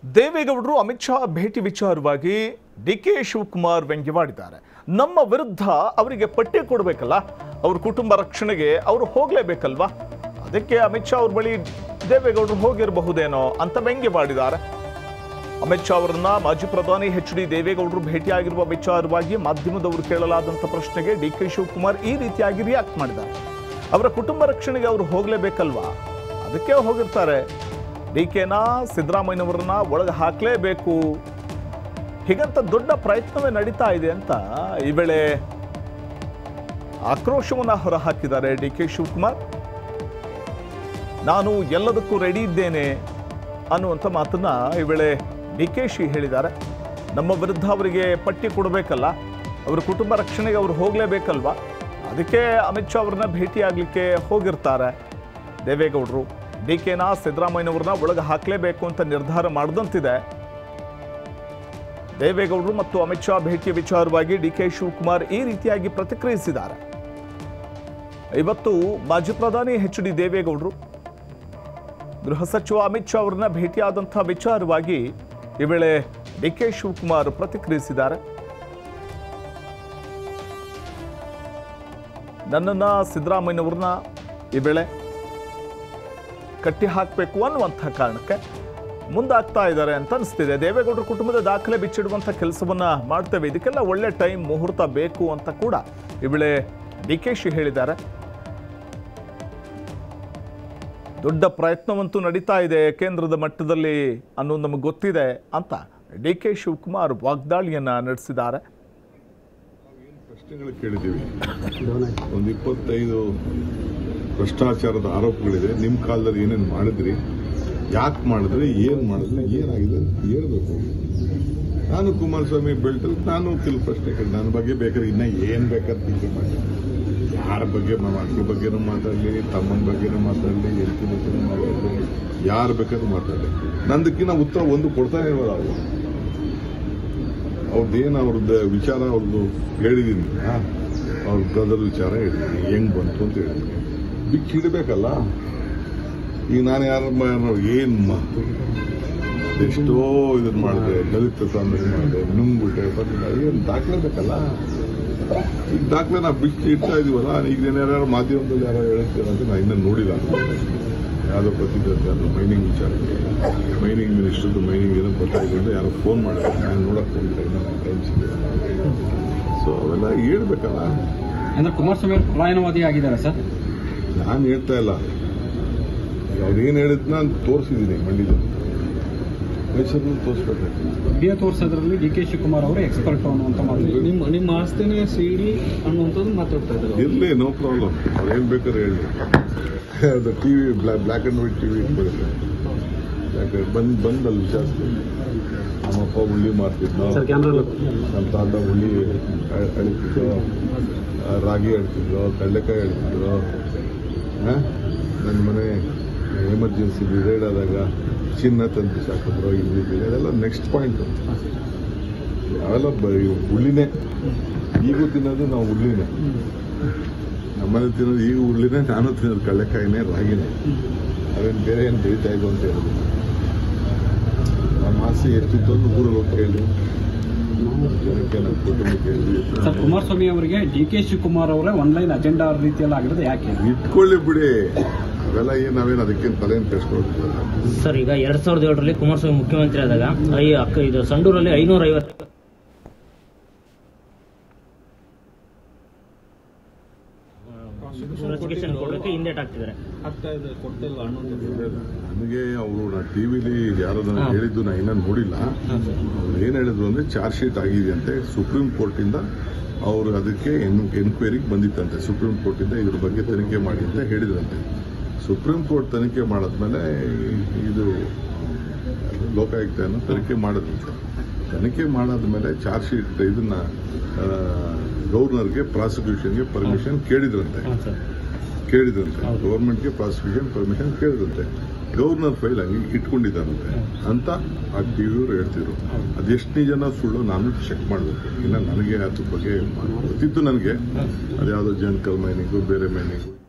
ದೇವೇಗೌಡರು ಅಮಿತ್ ಶಾ ಭೇಟಿ ವಿಚಾರವಾಗಿ ಡಿ ಕೆ ಶಿವಕುಮಾರ್ ವ್ಯಂಗ್ಯವಾಡಿದ್ದಾರೆ ನಮ್ಮ ವಿರುದ್ಧ ಅವರಿಗೆ ಪಟ್ಟಿ ಕೊಡಬೇಕಲ್ಲ ಅವ್ರ ಕುಟುಂಬ ರಕ್ಷಣೆಗೆ ಅವರು ಹೋಗಲೇಬೇಕಲ್ವಾ ಅದಕ್ಕೆ ಅಮಿತ್ ಶಾ ಅವ್ರ ಬಳಿ ದೇವೇಗೌಡರು ಹೋಗಿರಬಹುದೇನೋ ಅಂತ ವ್ಯಂಗ್ಯವಾಡಿದ್ದಾರೆ ಅಮಿತ್ ಶಾ ಅವರನ್ನ ಮಾಜಿ ಪ್ರಧಾನಿ ಎಚ್ ಡಿ ದೇವೇಗೌಡರು ಭೇಟಿಯಾಗಿರುವ ವಿಚಾರವಾಗಿ ಮಾಧ್ಯಮದವರು ಕೇಳಲಾದಂಥ ಪ್ರಶ್ನೆಗೆ ಡಿ ಕೆ ಶಿವಕುಮಾರ್ ಈ ರೀತಿಯಾಗಿ ರಿಯಾಕ್ಟ್ ಮಾಡಿದ್ದಾರೆ ಅವರ ಕುಟುಂಬ ರಕ್ಷಣೆಗೆ ಅವರು ಹೋಗಲೇಬೇಕಲ್ವಾ ಅದಕ್ಕೆ ಹೋಗಿರ್ತಾರೆ ಡಿ ಕೆನ ಸಿದ್ದರಾಮಯ್ಯನವರನ್ನ ಒಳಗೆ ಹಾಕಲೇಬೇಕು ಹೀಗಂತ ದೊಡ್ಡ ಪ್ರಯತ್ನವೇ ನಡೀತಾ ಇದೆ ಅಂತ ಈ ವೇಳೆ ಆಕ್ರೋಶವನ್ನ ಹೊರಹಾಕಿದ್ದಾರೆ ಡಿ ಕೆ ಶಿವಕುಮಾರ್ ನಾನು ಎಲ್ಲದಕ್ಕೂ ರೆಡಿ ಇದ್ದೇನೆ ಅನ್ನುವಂಥ ಮಾತನ್ನ ಈ ವೇಳೆ ಡಿ ಕೆ ಶಿ ಹೇಳಿದ್ದಾರೆ ನಮ್ಮ ವಿರುದ್ಧ ಅವರಿಗೆ ಪಟ್ಟಿ ಕೊಡಬೇಕಲ್ಲ ಅವರ ಕುಟುಂಬ ರಕ್ಷಣೆಗೆ ಅವರು ಹೋಗಲೇಬೇಕಲ್ವಾ ಅದಕ್ಕೆ ಅಮಿತ್ ಶಾ ಅವ್ರನ್ನ ಭೇಟಿಯಾಗಲಿಕ್ಕೆ ಹೋಗಿರ್ತಾರೆ ದೇವೇಗೌಡರು ಡಿ ಕೆನ ಸಿದ್ದರಾಮಯ್ಯನವ್ರನ್ನ ಒಳಗೆ ಹಾಕಲೇಬೇಕು ಅಂತ ನಿರ್ಧಾರ ಮಾಡಿದಂತಿದೆ ದೇವೇಗೌಡರು ಮತ್ತು ಅಮಿತ್ ಶಾ ಭೇಟಿಯ ವಿಚಾರವಾಗಿ ಡಿ ಕೆ ಶಿವಕುಮಾರ್ ಈ ರೀತಿಯಾಗಿ ಪ್ರತಿಕ್ರಿಯಿಸಿದ್ದಾರೆ ಇವತ್ತು ಮಾಜಿ ಪ್ರಧಾನಿ ಎಚ್ ಡಿ ದೇವೇಗೌಡರು ಗೃಹ ಸಚಿವ ಅಮಿತ್ ಶಾ ಅವರನ್ನ ಭೇಟಿಯಾದಂತಹ ವಿಚಾರವಾಗಿ ಈ ವೇಳೆ ಡಿ ಕೆ ಶಿವಕುಮಾರ್ ಪ್ರತಿಕ್ರಿಯಿಸಿದ್ದಾರೆ ನನ್ನನ್ನ ಸಿದ್ದರಾಮಯ್ಯನವ್ರನ್ನ ಈ ವೇಳೆ ಕಟ್ಟಿ ಹಾಕಬೇಕು ಅನ್ನುವಂಥ ಕಾರಣಕ್ಕೆ ಮುಂದಾಗ್ತಾ ಇದ್ದಾರೆ ಅಂತ ಅನಿಸ್ತಿದೆ ದೇವೇಗೌಡರ ಕುಟುಂಬದ ದಾಖಲೆ ಬಿಚ್ಚಿಡುವಂಥ ಕೆಲಸವನ್ನ ಮಾಡ್ತೇವೆ ಇದಕ್ಕೆಲ್ಲ ಒಳ್ಳೆ ಟೈಮ್ ಮುಹೂರ್ತ ಬೇಕು ಅಂತ ಕೂಡ ಈ ವೇಳೆ ಡಿ ಕೆ ಶಿ ಹೇಳಿದ್ದಾರೆ ದೊಡ್ಡ ಪ್ರಯತ್ನವಂತೂ ನಡೀತಾ ಇದೆ ಕೇಂದ್ರದ ಮಟ್ಟದಲ್ಲಿ ಅನ್ನೋದು ನಮಗೆ ಗೊತ್ತಿದೆ ಅಂತ ಡಿ ಕೆ ಶಿವಕುಮಾರ್ ವಾಗ್ದಾಳಿಯನ್ನ ನಡೆಸಿದ್ದಾರೆ ಪ್ರಶ್ನೆಗಳು ಕೇಳಿದ್ದೀವಿ ಒಂದು ಇಪ್ಪತ್ತೈದು ಭ್ರಷ್ಟಾಚಾರದ ಆರೋಪಗಳಿದೆ ನಿಮ್ಮ ಕಾಲದಲ್ಲಿ ಏನೇನು ಮಾಡಿದ್ರಿ ಯಾಕೆ ಮಾಡಿದ್ರಿ ಏನು ಮಾಡಿದ್ರಿ ಏನಾಗಿದೆ ಅಂತ ಹೇಳ್ಬೇಕು ನಾನು ಕುಮಾರಸ್ವಾಮಿ ಬೆಳ್ತಲ್ಲಿ ನಾನು ಕೆಲವು ಪ್ರಶ್ನೆ ಕೇಳಿ ನನ್ನ ಬಗ್ಗೆ ಬೇಕಾದ್ರೆ ಇನ್ನೂ ಏನು ಬೇಕಾದ್ರೆ ಟೀಕೆ ಮಾಡಿ ಯಾರ ಬಗ್ಗೆ ನಮ್ಮ ಅಕ್ಕಿ ಬಗ್ಗೆನೂ ಮಾತಾಡಲಿ ತಮ್ಮನ ಬಗ್ಗೆನೂ ಮಾತಾಡಲಿ ಹೆಂಡತಿ ಬಗ್ಗೆನೂ ಮಾತಾಡಲಿ ಯಾರ ಬೇಕಾದ್ರೂ ಮಾತಾಡಲಿ ನಂದಕ್ಕಿಂತ ಉತ್ತರ ಒಂದು ಕೊಡ್ತಾನೆ ಇರೋದು ಅವರು ಅವ್ರದ್ದೇನು ಅವ್ರದ್ದು ವಿಚಾರ ಅವ್ರದ್ದು ಹೇಳಿದ್ದೀನಿ ಅವ್ರ ಬ್ರದರ್ ವಿಚಾರ ಹೇಳಿದ್ದೀನಿ ಹೆಂಗ್ ಬಂತು ಅಂತ ಹೇಳಿದ್ದೀನಿ ಬಿಚ್ಚಿಡಬೇಕಲ್ಲ ಈಗ ನಾನು ಯಾರ ಏನು ಮಾತು ಎಷ್ಟೋ ಇದನ್ನ ಮಾಡಿದೆ ದಲಿತ ಸಾಂದ್ರ ಮಾಡಿದೆ ನುಂಗ್ಬಿಟ್ಟೆ ಬಂದಿಲ್ಲ ಏನು ದಾಖಲೆ ಬೇಕಲ್ಲ ಈಗ ದಾಖಲೆ ನಾವು ಬಿಚ್ಚಿ ಇಡ್ತಾ ಇದೀವಲ್ಲ ಈಗ ಯಾರು ಮಾಧ್ಯಮದಲ್ಲಿ ಯಾರೋ ಹೇಳ್ತೀರ ಅಂತ ನಾನು ಇನ್ನೂ ನೋಡಿಲ್ಲ ಯಾವುದೋ ಪ್ರತಿದ್ದಂತೆ ಅದು ಮೈನಿಂಗ್ ವಿಚಾರಕ್ಕೆ ಮೈನಿಂಗ್ ಮಿನಿಸ್ಟರ್ದು ಮೈನಿಂಗ್ ಏನೋ ಗೊತ್ತಾಗಿದೆ ಅಂತ ಯಾರೋ ಫೋನ್ ಮಾಡಿದ್ರು ನಾನು ನೋಡಕ್ಕೆ ಹೋಗಿಲ್ಲ ಇನ್ನೂ ಟೈಮ್ ಸಿಗಲಿಲ್ಲ ಸೊ ಅವೆಲ್ಲ ಹೇಳ್ಬೇಕಲ್ಲ ಅಂದ್ರೆ ಕುಮಾರಸ್ವಾಮಿ ಅವರು ಪಲಾಯನವಾದಿ ಆಗಿದ್ದಾರೆ ಸರ್ ನಾನು ಹೇಳ್ತಾ ಇಲ್ಲ ಅವ್ರು ಏನು ಹೇಳಿದ್ನ ತೋರಿಸಿದ್ದೀನಿ ಮಂಡ್ಯದಲ್ಲಿ ಮೈಸೂರಲ್ಲಿ ತೋರಿಸ್ಬೇಕಾಗ್ತದೆ ಬಿ ಎ ತೋರಿಸೋದ್ರಲ್ಲಿ ಡಿ ಕೆ ಶಿವಕುಮಾರ್ ಅವರು ಎಕ್ಸ್ಪರ್ಟ್ ಅನ್ನುವಂತ ಮಾತು ನಿಮ್ಮ ನಿಮ್ಮ ಆಸ್ತಿನೇ ಸಿಡಿ ಅನ್ನುವಂಥದ್ದು ಮಾತಾಡ್ತಾ ಇದ್ದಾರೆ ಇರಲಿ ನೋ ಪ್ರಾಬ್ಲಮ್ ಅವ್ರು ಏನು ಬೇಕಾದ್ರೆ ಹೇಳಿ ಅದು T V black and white T V ಇಟ್ಬಿಡುತ್ತೆ ಯಾಕೆ ಬಂದು ಬಂದು ಅಲ್ಲಿ ವಿಚಾರಿಸ್ತೀನಿ ನಮ್ಮಪ್ಪ ಉಳ್ಳಿ ಮಾರ್ತಿದ್ನೋ ನಮ್ಮ ತಾತ ಉಳ್ಳಿ ಅ- ಅಳಿತಿದ್ರು ಆ, ರಾಗಿ ಅಳ್ತಿದ್ರು ಕಡಲೆಕಾಯಿ ಅಳ್ತಿದ್ರು ಹಾಂ ನನ್ನ ಮನೆ ಎಮರ್ಜೆನ್ಸಿ ರೇಡ್ ಆದಾಗ ಚಿನ್ನ ತಂದು ಸಾಕಿದ್ರು ಇಲ್ಲಿ ಅದೆಲ್ಲ ನೆಕ್ಸ್ಟ್ ಪಾಯಿಂಟು ಅವೆಲ್ಲ ಬ- ಇವು ಉಳ್ಳಿನೇ ಈಗೂ ತಿನ್ನೋದು ನಾವು ಉಳ್ಳಿನೇ ನಮ್ಮನೆ ತಿನ್ನೋದು ಈಗ ಉಳ್ಳಿನೇ ನಾನು ತಿನ್ನೋದು ಕಡಲೆಕಾಯಿನೇ ರಾಗಿನೇ ಅದೇನು ಬೇರೆ ಏನು ಬೆಳೀತಾ ಇದ್ದು ಅಂತ ಹೇಳಿದ್ರು ನಮ್ಮ ಆಸೆ ಎಷ್ಟಿತ್ತು ಅಂತ ಊರಲ್ಲಿ ಹೋಗಿ ಕೇಳಿ ಜನಕ್ಕೆ ನಮ್ಮ ಕುಟುಂಬಕ್ಕೆ ಹೇಳಿ ಸರ್ ಕುಮಾರಸ್ವಾಮಿ ಅವರಿಗೆ ಡಿ ಕೆ ಶಿವಕುಮಾರ್ ಅವರೇ ಆನ್ಲೈನ್ ಅಜೆಂಡಾ ರೀತಿಯಲ್ಲಿ ಆಗಿರೋದು ಯಾಕೆ ಇಟ್ಕೊಳ್ಳಿ ಬಿಡಿ ಅವೆಲ್ಲ ಏನು ನಾವೇನು ಅದಕ್ಕೇನು ತಲೆಯನ್ನು ಕೆಡಿಸ್ಕೊಳ್ತೀವಿ ಸರ್ ಈಗ ಎರಡ್ ಸಾವಿರದ ಏಳರಲ್ಲಿ ಕುಮಾರಸ್ವಾಮಿ ಮುಖ್ಯಮಂತ್ರಿ ಆದಾಗ ಐ ಅಕ್ಕ ಇದು ಸಂಡೂರಲ್ಲಿ ಐನೂರ ಐವತ್ತು ನೋಟಿಫಿಕೇಶನ್ ಕೊಡೋಕೆ ಹಿಂದೇಟ್ ಆಗ್ತಿದ್ದಾರೆ ನನಗೆ ಅವರು ನಾ ಟಿ ವಿಲಿ ಯಾರೋ ನನಗೆ ಹಾ. ಹೇಳಿದ್ದು ನಾ ಇನ್ನೂ ನೋಡಿಲ್ಲ ಅವ್ರು ಏನು ಹೇಳಿದ್ರು ಅಂದರೆ ಚಾರ್ಜ್ ಶೀಟ್ ಆಗಿದೆಯಂತೆ ಸುಪ್ರೀಂ ಕೋರ್ಟಿಂದ ಅವರು ಅದಕ್ಕೆ ಎನ್ ಎನ್ಕ್ವೈರಿಗೆ ಬಂದಿತ್ತಂತೆ ಸುಪ್ರೀಂ ಕೋರ್ಟಿಂದ ಇದ್ರ ಬಗ್ಗೆ ತನಿಖೆ ಮಾಡಿ ಅಂತ ಹೇಳಿದ್ರಂತೆ ಸುಪ್ರೀಂ ಕೋರ್ಟ್ ತನಿಖೆ ಮಾಡಾದ್ಮೇಲೆ ಇದು ಲೋಕಾಯುಕ್ತನ ತನಿಖೆ ಮಾಡಿದ್ರಂತೆ ತನಿಖೆ ಮಾಡಾದ್ಮೇಲೆ ಚಾರ್ಜ್ ಶೀಟ್ ಇದನ್ನ ಆ, ಗವರ್ನರ್ಗೆ ಪ್ರಾಸಿಕ್ಯೂಷನ್ಗೆ ಪರ್ಮಿಷನ್ ಕೇಳಿದ್ರಂತೆ ಹಾಂ ಸರ್ ಕೇಳಿದ್ರಂತೆ ಗೌರ್ಮೆಂಟ್ಗೆ ಪ್ರಾಸಿಕ್ಯೂಷನ್ ಪರ್ಮಿಷನ್ ಕೇಳಿದಂತೆ ಗವರ್ನರ್ ಫೈಲ್ ಹಂಗೆ ಇಟ್ಕೊಂಡಿದ್ದಾರಂತೆ ಅಂತ ಆ ಟಿ ವಿಯವರು ಹೇಳ್ತಿದ್ರು ಅದೆಷ್ಟು ನಿಜನ ಸುಳ್ಳು ನಾನು ಚೆಕ್ ಮಾಡಬೇಕು ಇನ್ನು ನನಗೆ ಅದ್ರ ಬಗ್ಗೆ ಗೊತ್ತಿತ್ತು ನನಗೆ ಅದ್ಯಾವುದೋ ಜಂಕಲ್ ಮೈನಿಂಗು ಬೇರೆ ಮೈನಿಂಗು